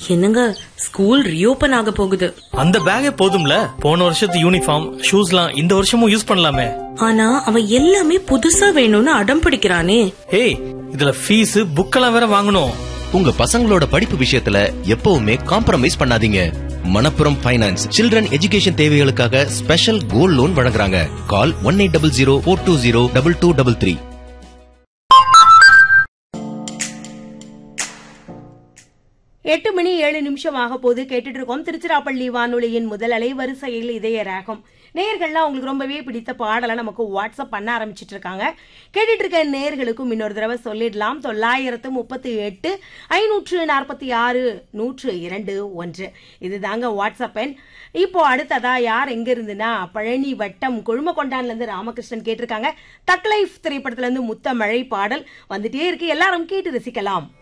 என்னங்க school reopen ஆக போகுது அந்த பேக்கே போதும்ல போன வருஷத்து யூனிஃபார்ம் ஷூஸ்லாம் இந்த வருஷமும் யூஸ் பண்ணலாமே ஆனா அவன் எல்லாமே புதுசா வேணும்னு அடம் பிடிக்கிறானே ஏய் இதுல ஃபீஸ் புக்கெல்லாம் வேற வாங்கணும் உங்க பசங்களோட படிப்பு விஷயத்துல எப்பவுமே காம்ப்ரமைஸ் பண்ணாதீங்க மணப்புரம் ஃபைனான்ஸ் சில்ட்ரன் எஜுகேஷன் தேவைகளுக்காக ஸ்பெஷல் கோல்ட் லோன் வழங்குறாங்க call one eight double zero four two zero double two double three எட்டு மணி ஏழு நிமிஷம் ஆக போது கேட்டுட்டு இருக்கோம் திருச்சிராப்பள்ளி வானொலியின் முதல் அலைவரிசையில் இதய ராகம் நேயர்கள்லாம் உங்களுக்கு ரொம்பவே பிடித்த பாடலை நமக்கு வாட்ஸ்அப் பண்ண ஆரம்பிச்சிட்டு இருக்காங்க கேட்டுட்டு இருக்க நேயர்களுக்கும் இன்னொரு தடவை சொல்லிடலாம் தொள்ளாயிரத்து முப்பத்தி எட்டு ஐநூற்று நாற்பத்தி ஆறு நூற்று இரண்டு ஒன்று இதுதாங்க வாட்ஸ்அப் எண் இப்போ அடுத்ததா யார் எங்க இருந்துன்னா பழனி வட்டம் கொழுமக்கொண்டான்ல இருந்து ராமகிருஷ்ணன் கேட்டிருக்காங்க தக் லைஃப் திரைப்படத்துல இருந்து முத்த மழை பாடல் வந்துட்டே இருக்கு எல்லாரும் கேட்டு ரசிக்கலாம்